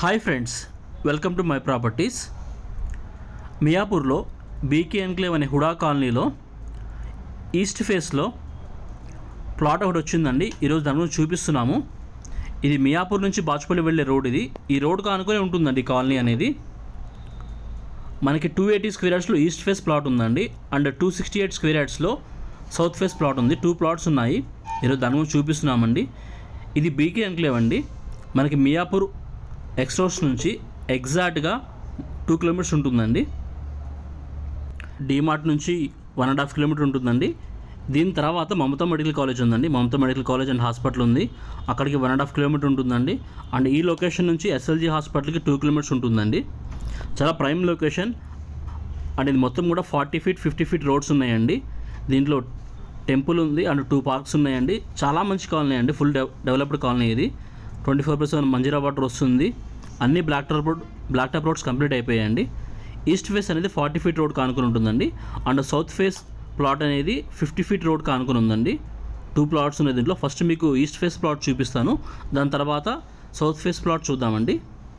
hi friends welcome to my properties మియాపూర్లో BK enclave అనే హుడా కాలనీలో ఈస్ట్ ఫేస్లో ప్లాట్ ఒకటి వచ్చిందండి ఈరోజు దాని గురించి చూపిస్తున్నాము ఇది మియాపూర్ నుంచి బాచుపల్లి వెళ్ళే రోడ్ ఇది ఈ రోడ్కు ఆనుకొని ఉంటుందండి ఈ కాలనీ అనేది మనకి టూ ఎయిటీ స్క్వేర్ యార్డ్స్లో ఈస్ట్ ఫేస్ ప్లాట్ ఉందండి and two sixty eight square యార్డ్స్లో సౌత్ ఫేస్ ప్లాట్ ఉంది టూ ప్లాట్స్ ఉన్నాయి ఈరోజు దాని గురించి చూపిస్తున్నామండి ఇది బీకే ఎన్క్లేవ్ అండి మనకి మియాపూర్ ఎక్స్రోస్ నుంచి ఎగ్జాక్ట్గా టూ కిలోమీటర్స్ ఉంటుందండి డీమార్ట్ నుంచి వన్ అండ్ హాఫ్ కిలోమీటర్ ఉంటుందండి దీని తర్వాత మమతా మెడికల్ కాలేజ్ ఉందండి Mamata medical college and hospital ఉంది అక్కడికి వన్ అండ్ హాఫ్ కిలోమీటర్ ఉంటుందండి అండ్ ఈ లొకేషన్ నుంచి ఎస్ఎల్జీ హాస్పిటల్కి టూ కిలోమీటర్స్ ఉంటుందండి చాలా ప్రైమ్ లొకేషన్ అండ్ ఇది మొత్తం కూడా forty feet fifty feet roads ఉన్నాయండి దీంట్లో టెంపుల్ ఉంది అండ్ టూ పార్క్స్ ఉన్నాయండి చాలా మంచి కాలనీ అండి ఫుల్ డెవ డెవలప్డ్ కాలనీ ఇది twenty four percent Manjeera water వస్తుంది అన్ని black top road black top roads complete అయిపోయాయండి ఈస్ట్ ఫేస్ అనేది ఫార్టీ ఫీట్ రోడ్ కానుకొని ఉంటుందండి అండ్ సౌత్ ఫేస్ ప్లాట్ అనేది ఫిఫ్టీ ఫీట్ రోడ్ కానుకొని ఉందండి టూ ప్లాట్స్ ఉన్నాయి దీంట్లో ఫస్ట్ మీకు ఈస్ట్ ఫేస్ ప్లాట్ చూపిస్తాను దాని తర్వాత సౌత్ ఫేస్ ప్లాట్ చూద్దామండి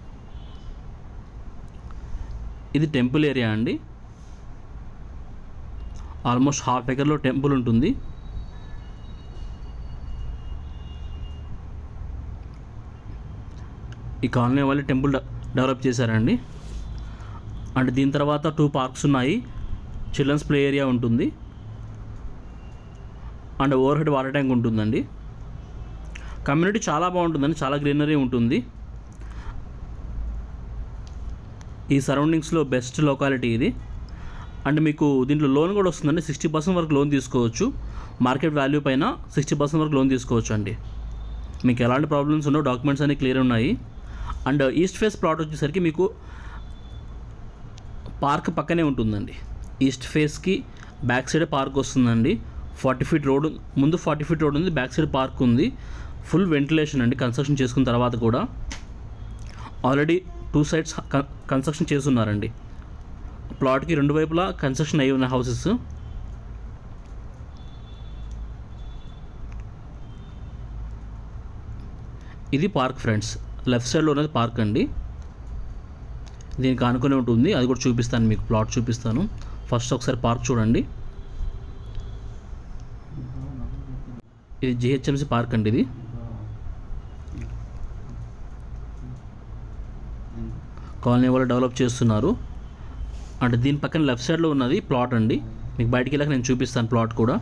ఇది టెంపుల్ ఏరియా అండి ఆల్మోస్ట్ హాఫ్ ఎకర్లో టెంపుల్ ఉంటుంది ఈ కాలనీ వాళ్ళు టెంపుల్ డె- డెవలప్ చేశారండి అండ్ దీని తర్వాత టూ పార్క్స్ ఉన్నాయి చిల్డ్రన్స్ ప్లే ఏరియా ఉంటుంది and overhead water tank ఉంటుందండి కమ్యూనిటీ చాలా బాగుంటుందండి చాలా గ్రీనరీ ఉంటుంది ఈ సరౌండింగ్స్లో బెస్ట్ లొకాలిటీ ఇది అండ్ మీకు దీంట్లో లోన్ కూడా వస్తుందండి సిక్స్టీ పర్సెంట్ వరకు లోన్ తీసుకోవచ్చు మార్కెట్ వాల్యూ పైన సిక్స్టీ పర్సెంట్ వరకు లోన్ తీసుకోవచ్చు అండి మీకు ఎలాంటి ప్రాబ్లమ్స్ ఉండవు డాక్యుమెంట్స్ అన్ని క్లియర్ ఉన్నాయి అండ్ ఈస్ట్ ఫేస్ ప్లాట్ వచ్చేసరికి మీకు పార్క్ పక్కనే ఉంటుందండి ఈస్ట్ ఫేస్కి బ్యాక్ సైడ్ పార్క్ వస్తుందండి ఫార్టీ ఫీట్ రోడ్ ముందు ఫార్టీ ఫీట్ రోడ్ ఉంది బ్యాక్ సైడ్ పార్క్ ఉంది ఫుల్ వెంటిలేషన్ అండి కన్స్ట్రక్షన్ చేసుకున్న తర్వాత కూడా ఆల్రెడీ టూ సైడ్స్ కన్స్ట్రక్షన్ చేస్తున్నారండి ప్లాట్కి రెండు వైపులా కన్స్ట్రక్షన్ అయి ఉన్న హౌసెస్ ఇది పార్క్ ఫ్రెండ్స్ లెఫ్ట్ సైడ్లో ఉన్నది పార్క్ అండి దీనికి ఆనుకొని ఉంటుంది అది కూడా చూపిస్తాను మీకు ప్లాట్ చూపిస్తాను ఫస్ట్ ఒకసారి పార్క్ చూడండి ఇది జిహెచ్ఎంసి పార్క్ అండి ఇది కాలనీ వాళ్ళు డెవలప్ చేస్తున్నారు అంటే దీని పక్కన లెఫ్ట్ సైడ్లో ఉన్నది ప్లాట్ అండి మీకు బయటికి వెళ్ళాక నేను చూపిస్తాను ప్లాట్ కూడా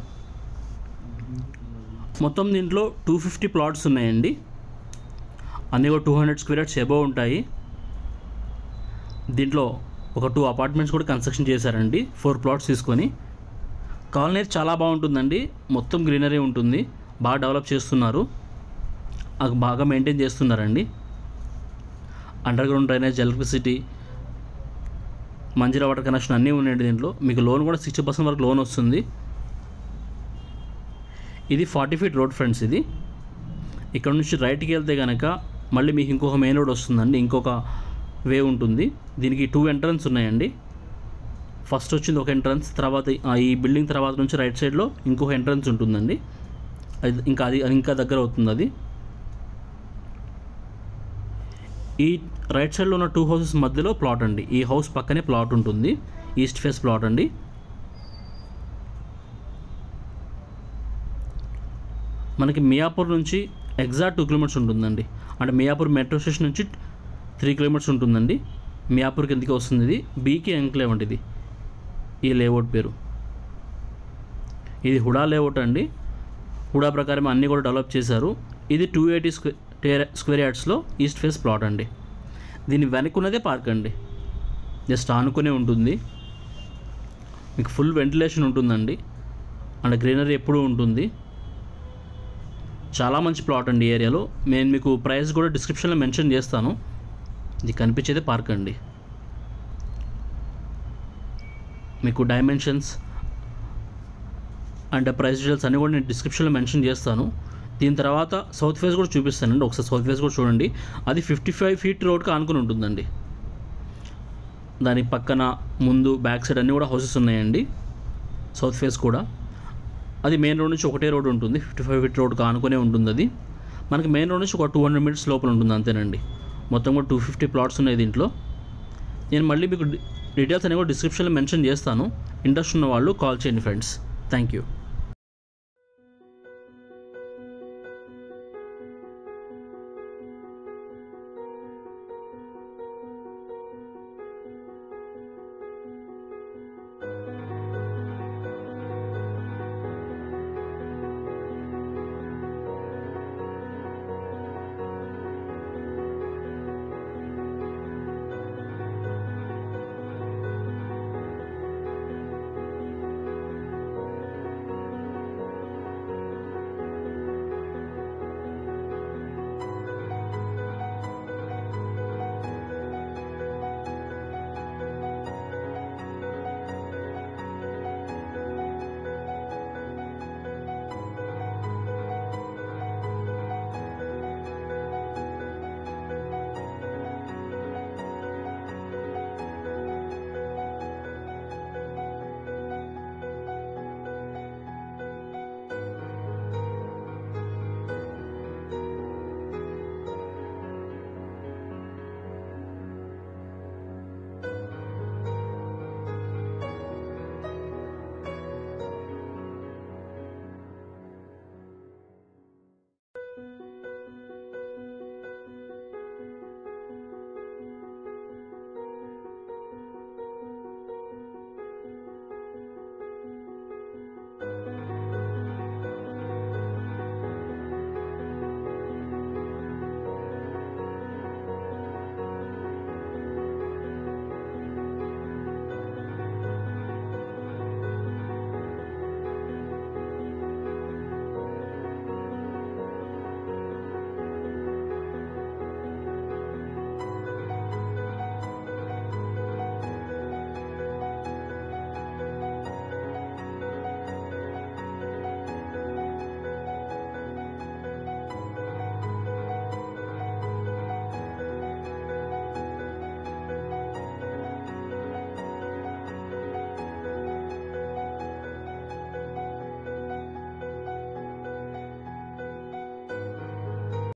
మొత్తం దీంట్లో టూ ఫిఫ్టీ ప్లాట్స్ ఉన్నాయండి అన్నీ కూడా two hundred square yards above ఉంటాయి దీంట్లో ఒక టూ అపార్ట్మెంట్స్ కూడా కన్స్ట్రక్షన్ చేశారండి ఫోర్ ప్లాట్స్ తీసుకొని కాలనీ అయితే చాలా బాగుంటుందండి మొత్తం గ్రీనరీ ఉంటుంది బాగా డెవలప్ చేస్తున్నారు అది బాగా మెయింటైన్ చేస్తున్నారండి underground drainage electricity Manjeera water connection అన్నీ ఉన్నాయండి దీంట్లో మీకు లోన్ కూడా సిక్స్టీ పర్సెంట్ వరకు లోన్ వస్తుంది ఇది ఫార్టీ ఫీట్ రోడ్ ఫ్రెండ్స్ ఇది ఇక్కడ నుంచి రైట్కి వెళ్తే కనుక మళ్ళీ మీకు ఇంకొక మెయిన్ రోడ్ వస్తుందండి ఇంకొక వే ఉంటుంది దీనికి టూ ఎంట్రన్స్ ఉన్నాయండి ఫస్ట్ వచ్చింది ఒక ఎంట్రన్స్ తర్వాత ఆ ఈ బిల్డింగ్ తర్వాత నుంచి రైట్ సైడ్లో ఇంకొక ఎంట్రన్స్ ఉంటుందండి అది ఇంకా అది అది ఇంకా దగ్గర అవుతుంది అది ఈ రైట్ సైడ్లో ఉన్న టూ హౌసెస్ మధ్యలో ప్లాట్ అండి ఈ హౌస్ పక్కనే ప్లాట్ ఉంటుంది ఈస్ట్ ఫేస్ ప్లాట్ అండి మనకి మియాపూర్ నుంచి ఎగ్జాక్ట్ టూ కిలోమీటర్స్ ఉంటుందండి అంటే మియాపూర్ మెట్రో స్టేషన్ నుంచి త్రీ కిలోమీటర్స్ ఉంటుందండి మియాపూర్ కిందకి వస్తుంది ఇది బీకే ఎంక్లేవ్ అండి ఇది ఈ లేఅవుట్ పేరు ఇది హుడా లేఅవుట్ అండి హుడా ప్రకారం అన్నీ కూడా డెవలప్ చేశారు ఇది టూ ఎయిటీ స్క్వేర్ స్క్వేర్ యార్డ్స్లో ఈస్ట్ ఫేస్ ప్లాట్ అండి దీని వెనక్కున్నదే పార్క్ అండి జస్ట్ ఆనుకునే ఉంటుంది మీకు ఫుల్ వెంటిలేషన్ ఉంటుందండి అండ్ గ్రీనరీ ఎప్పుడూ ఉంటుంది చాలా మంచి ప్లాట్ అండి ఈ ఏరియాలో నేను మీకు ప్రైస్ కూడా డిస్క్రిప్షన్లో మెన్షన్ చేస్తాను ఇది కనిపించేదే పార్క్ అండి మీకు డైమెన్షన్స్ అండ్ ప్రైస్ డీటెయిల్స్ అన్నీ కూడా నేను డిస్క్రిప్షన్లో మెన్షన్ చేస్తాను దీని తర్వాత సౌత్ ఫేస్ కూడా చూపిస్తానండి ఒకసారి సౌత్ ఫేస్ కూడా చూడండి అది ఫిఫ్టీ ఫైవ్ ఫీట్ రోడ్కి ఆనుకుని ఉంటుందండి దాని పక్కన ముందు బ్యాక్ సైడ్ అన్నీ కూడా హౌసెస్ ఉన్నాయండి సౌత్ ఫేస్ కూడా అది మెయిన్ రోడ్ నుంచి ఒకటే రోడ్ ఉంటుంది ఫిఫ్టీ ఫైవ్ ఫీట్ రోడ్కి ఆనుకునే ఉంటుంది అది మనకి మెయిన్ రోడ్ నుంచి ఒక టూ హండ్రెడ్ మీటర్స్ లోపల ఉంటుంది అంతేనండి మొత్తం కూడా టూ ఫిఫ్టీ ప్లాట్స్ ఉన్నాయి దీంట్లో నేను మళ్ళీ మీకు డీటెయిల్స్ అనేవి డిస్క్రిప్షన్లో మెన్షన్ చేస్తాను ఇంట్రెస్ట్ ఉన్న వాళ్ళు కాల్ చేయండి ఫ్రెండ్స్ థ్యాంక్ యూ